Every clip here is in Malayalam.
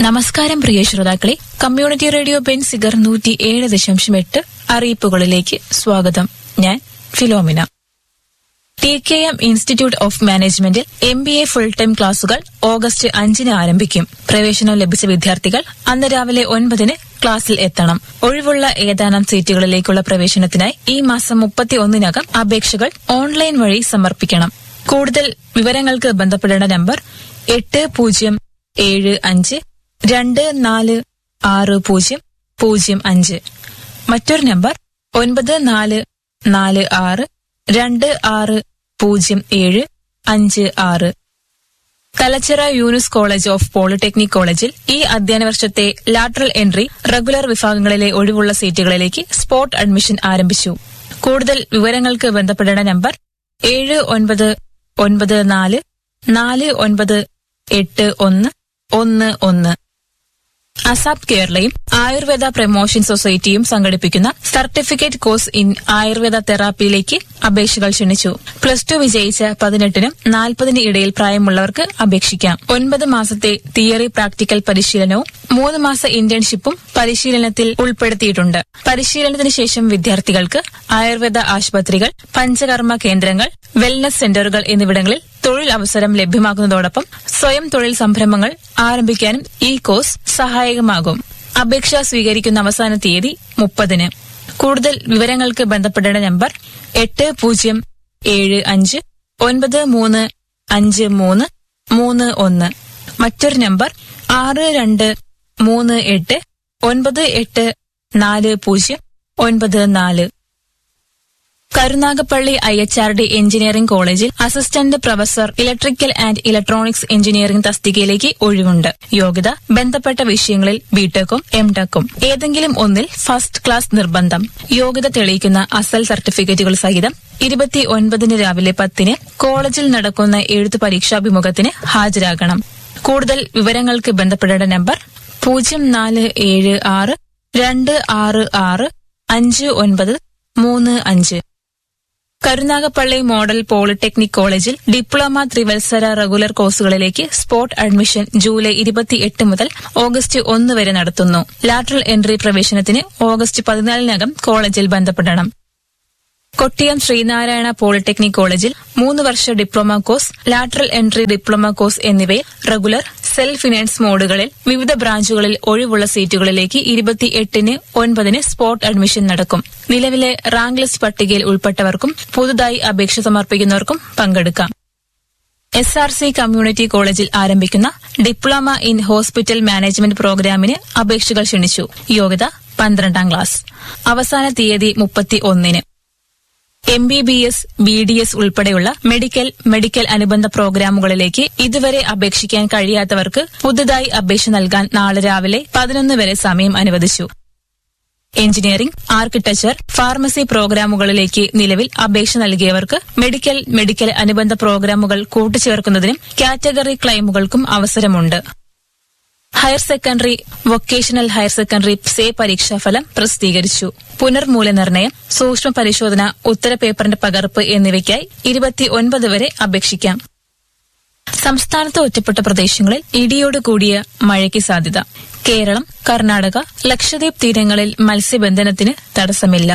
നമസ്കാരം പ്രിയ ശ്രോതാക്കളെ കമ്മ്യൂണിറ്റി റേഡിയോ ബെൻസിഗർ നൂറ്റി ഏഴ് ദശാംശം എട്ട് അറിയിപ്പുകളിലേക്ക് സ്വാഗതം ഞാൻ Philomina T K M institute of മാനേജ്മെന്റിൽ M B A full time ക്ലാസുകൾ ഓഗസ്റ്റ് അഞ്ചിന് ആരംഭിക്കും പ്രവേശനം ലഭിച്ച വിദ്യാർത്ഥികൾ അന്ന് രാവിലെ ഒൻപതിന് ക്ലാസ്സിൽ എത്തണം ഒഴിവുള്ള ഏതാനും സീറ്റുകളിലേക്കുള്ള പ്രവേശനത്തിനായി ഈ മാസം മുപ്പത്തി ഒന്നിനകം അപേക്ഷകൾ ഓൺലൈൻ വഴി സമർപ്പിക്കണം കൂടുതൽ വിവരങ്ങൾക്ക് ബന്ധപ്പെടേണ്ട നമ്പർ എട്ട് പൂജ്യം ഏഴ് അഞ്ച് രണ്ട് നാല് ആറ് പൂജ്യം പൂജ്യം അഞ്ച് മറ്റൊരു നമ്പർ ഒൻപത് നാല് നാല് ആറ് രണ്ട് ആറ് പൂജ്യം ഏഴ് അഞ്ച് ആറ് Thalachira Younus college of polytechnic കോളേജിൽ ഈ അധ്യയന വർഷത്തെ ലാറ്ററൽ എൻട്രി റെഗുലർ വിഭാഗങ്ങളിലെ ഒഴിവുള്ള സീറ്റുകളിലേക്ക് സ്പോട്ട് അഡ്മിഷൻ ആരംഭിച്ചു കൂടുതൽ വിവരങ്ങൾക്ക് ബന്ധപ്പെടേണ്ട നമ്പർ ഏഴ് ഒൻപത് ഒൻപത് നാല് നാല് ഒൻപത് എട്ട് ഒന്ന് ഒന്ന് ഒന്ന് അസാപ് കേരളയും ആയുർവേദ പ്രമോഷൻ സൊസൈറ്റിയും സംഘടിപ്പിക്കുന്ന സർട്ടിഫിക്കറ്റ് കോഴ്സ് ഇൻ ആയുർവേദ തെറാപ്പിയിലേക്ക് അപേക്ഷകൾ ക്ഷണിച്ചു പ്ലസ് ടു വിജയിച്ച പതിനെട്ടിനും നാൽപ്പതിന് ഇടയിൽ പ്രായമുള്ളവർക്ക് അപേക്ഷിക്കാം ഒൻപത് മാസത്തെ തിയറി പ്രാക്ടിക്കൽ പരിശീലനവും മൂന്ന് മാസ ഇന്റേൺഷിപ്പും പരിശീലനത്തിൽ ഉൾപ്പെടുത്തിയിട്ടുണ്ട് പരിശീലനത്തിന് ശേഷം വിദ്യാർത്ഥികൾക്ക് ആയുർവേദ ആശുപത്രികൾ പഞ്ചകർമ്മ കേന്ദ്രങ്ങൾ വെൽനസ് സെന്ററുകൾ എന്നിവിടങ്ങളിൽ തൊഴിൽ അവസരം ലഭ്യമാക്കുന്നതോടൊപ്പം സ്വയം തൊഴിൽ സംരംഭങ്ങൾ ആരംഭിക്കാനും ഈ കോഴ്സ് സഹായകമാകും അപേക്ഷ സ്വീകരിക്കുന്ന അവസാന തീയതി മുപ്പതിന് കൂടുതൽ വിവരങ്ങൾക്ക് ബന്ധപ്പെടേണ്ട നമ്പർ എട്ട് പൂജ്യം ഏഴ് അഞ്ച് ഒൻപത് മൂന്ന് അഞ്ച് മൂന്ന് മൂന്ന് ഒന്ന് മറ്റൊരു നമ്പർ ആറ് രണ്ട് മൂന്ന് എട്ട് ഒൻപത് എട്ട് നാല് പൂജ്യം ഒൻപത് നാല് Karunagappally I H R D engineering കോളേജിൽ assistant professor electrical and electronics engineering തസ്തികയിലേക്ക് ഒഴിവുണ്ട് യോഗ്യത ബന്ധപ്പെട്ട വിഷയങ്ങളിൽ ബിടെക്കും എംടെക്കും ഏതെങ്കിലും ഒന്നിൽ ഫസ്റ്റ് ക്ലാസ് നിർബന്ധം യോഗ്യത തെളിയിക്കുന്ന അസൽ സർട്ടിഫിക്കറ്റുകൾ സഹിതം ഇരുപത്തി ഒൻപതിന് രാവിലെ പത്തിന് കോളേജിൽ നടക്കുന്ന എഴുത്തു പരീക്ഷാഭിമുഖത്തിന് ഹാജരാകണം കൂടുതൽ വിവരങ്ങൾക്ക് ബന്ധപ്പെടേണ്ട നമ്പർ പൂജ്യം നാല് ഏഴ് ആറ് രണ്ട് ആറ് ആറ് അഞ്ച് ഒൻപത് മൂന്ന് അഞ്ച് കരുനാഗപ്പള്ളി മോഡൽ പോളിടെക്നിക് കോളേജിൽ ഡിപ്ലോമ ത്രിവത്സര റെഗുലർ കോഴ്സുകളിലേക്ക് സ്പോട്ട് അഡ്മിഷൻ ജൂലൈ ഇരുപത്തിയെട്ട് മുതൽ ഓഗസ്റ്റ് ഒന്ന് വരെ നടത്തുന്നു ലാറ്ററൽ എൻട്രി പ്രവേശനത്തിന് ഓഗസ്റ്റ് പതിനാലിനകം കോളേജിൽ ബന്ധപ്പെടണം കൊട്ടിയം ശ്രീനാരായണ പോളിടെക്നിക് കോളേജിൽ മൂന്ന് വർഷ diploma course lateral entry diploma course എന്നിവയിൽ റെഗുലർ സെൽഫ് ഫിനാൻസ് മോഡുകളിൽ വിവിധ ബ്രാഞ്ചുകളിൽ ഒഴിവുള്ള സീറ്റുകളിലേക്ക് ഇരുപത്തിയെട്ടിന് ഒൻപതിന് സ്പോട്ട് അഡ്മിഷൻ നടക്കും നിലവിലെ റാങ്ക് ലിസ്റ്റ് പട്ടികയിൽ ഉൾപ്പെട്ടവർക്കും പുതുതായി അപേക്ഷ സമർപ്പിക്കുന്നവർക്കും പങ്കെടുക്കാം എസ് ആർ സി കമ്മ്യൂണിറ്റി കോളേജിൽ ആരംഭിക്കുന്ന ഡിപ്ലോമ ഇൻ ഹോസ്പിറ്റൽ മാനേജ്മെന്റ് പ്രോഗ്രാമിന് അപേക്ഷകൾ ക്ഷണിച്ചു യോഗ്യത പന്ത്രണ്ടാം ക്ലാസ് അവസാന തീയതി മുപ്പത്തി ഒന്നിന് M B B S B D S ഉൾപ്പെടെയുള്ള മെഡിക്കൽ മെഡിക്കൽ അനുബന്ധ പ്രോഗ്രാമുകളിലേക്ക് ഇതുവരെ അപേക്ഷിക്കാൻ കഴിയാത്തവർക്ക് പുതുതായി അപേക്ഷ നൽകാൻ നാളെ രാവിലെ പതിനൊന്ന് വരെ സമയം അനുവദിച്ചു എഞ്ചിനീയറിംഗ് ആർക്കിടെക്ചർ ഫാർമസി പ്രോഗ്രാമുകളിലേക്ക് നിലവിൽ അപേക്ഷ നൽകിയവർക്ക് മെഡിക്കൽ മെഡിക്കൽ അനുബന്ധ പ്രോഗ്രാമുകൾ കൂട്ടിച്ചേർക്കുന്നതിനും കാറ്റഗറി ക്ലെയിമുകൾക്കും അവസരമുണ്ട് higher secondary vocational higher secondary say പരീക്ഷാഫലം പ്രസിദ്ധീകരിച്ചു പുനർമൂല്യനിർണ്ണയം സൂക്ഷ്മ പരിശോധന ഉത്തരപേപ്പറിന്റെ പകർപ്പ് എന്നിവയ്ക്കായി ഇരുപത്തിയൊൻപത് വരെ അപേക്ഷിക്കാം സംസ്ഥാനത്ത് ഒറ്റപ്പെട്ട പ്രദേശങ്ങളിൽ ഇടിയോട് കൂടിയ മഴയ്ക്ക് സാധ്യത കേരളം കർണാടക ലക്ഷദ്വീപ് തീരങ്ങളിൽ മത്സ്യബന്ധനത്തിന് തടസ്സമില്ല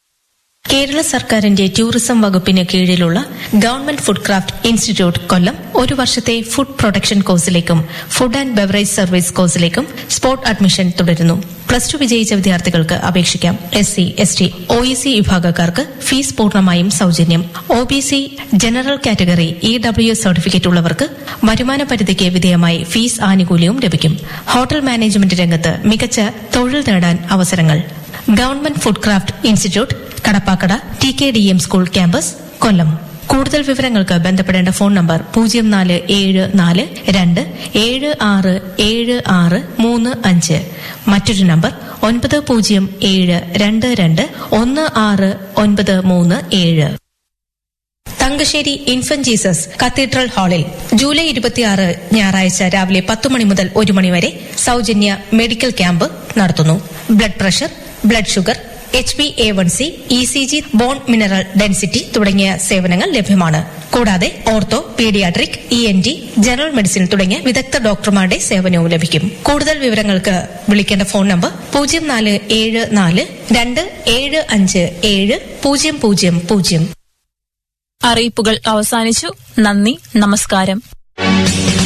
കേരള സർക്കാരിന്റെ ടൂറിസം വകുപ്പിന് കീഴിലുള്ള government food craft institute Kollam ഒരു വർഷത്തെ ഫുഡ് പ്രൊട്ടക്ഷൻ കോഴ്സിലേക്കും ഫുഡ് ആൻഡ് ബെവറേജ് സർവീസ് കോഴ്സിലേക്കും സ്പോട്ട് അഡ്മിഷൻ തുടരുന്നു പ്ലസ് ടു വിജയിച്ച വിദ്യാർത്ഥികൾക്ക് അപേക്ഷിക്കാം S C S T O E C വിഭാഗക്കാർക്ക് ഫീസ് പൂർണ്ണമായും സൌജന്യം O B C general category E W certificate ഉള്ളവർക്ക് വരുമാന പരിധിക്ക് വിധേയമായി ഫീസ് ആനുകൂല്യവും ലഭിക്കും ഹോട്ടൽ മാനേജ്മെന്റ് രംഗത്ത് മികച്ച തൊഴിൽ നേടാൻ അവസരങ്ങൾ government food craft institute Kadappakada T K D M school campus Kollam കൂടുതൽ വിവരങ്ങൾക്ക് ബന്ധപ്പെടേണ്ട ഫോൺ നമ്പർ പൂജ്യം നാല് ഏഴ് നാല് രണ്ട് ഏഴ് ആറ് ഏഴ് ആറ് മൂന്ന് അഞ്ച് മറ്റൊരു നമ്പർ ഒൻപത് പൂജ്യം ഏഴ് രണ്ട് രണ്ട് ഒന്ന് ആറ് ഒൻപത് മൂന്ന് ഏഴ് തങ്കശ്ശേരി ഇൻഫന്റ് ജീസസ് കത്തീഡ്രൽ ഹാളിൽ ജൂലൈ ഇരുപത്തിയാറ് ഞായറാഴ്ച രാവിലെ പത്ത് മണി മുതൽ ഒരു മണിവരെ സൌജന്യ മെഡിക്കൽ ക്യാമ്പ് നടത്തുന്നു blood pressure blood sugar H B A one C E C G bone mineral density തുടങ്ങിയ സേവനങ്ങൾ ലഭ്യമാണ് കൂടാതെ ortho paediatric E N T general medicine തുടങ്ങിയ വിദഗ്ധ ഡോക്ടർമാരുടെ സേവനവും ലഭിക്കും കൂടുതൽ വിവരങ്ങൾക്ക് വിളിക്കേണ്ട ഫോൺ നമ്പർ പൂജ്യം നാല് ഏഴ് നാല് രണ്ട് ഏഴ് അഞ്ച് ഏഴ് പൂജ്യം പൂജ്യം പൂജ്യം അറിയിപ്പുകൾ അവസാനിച്ചു നന്ദി നമസ്കാരം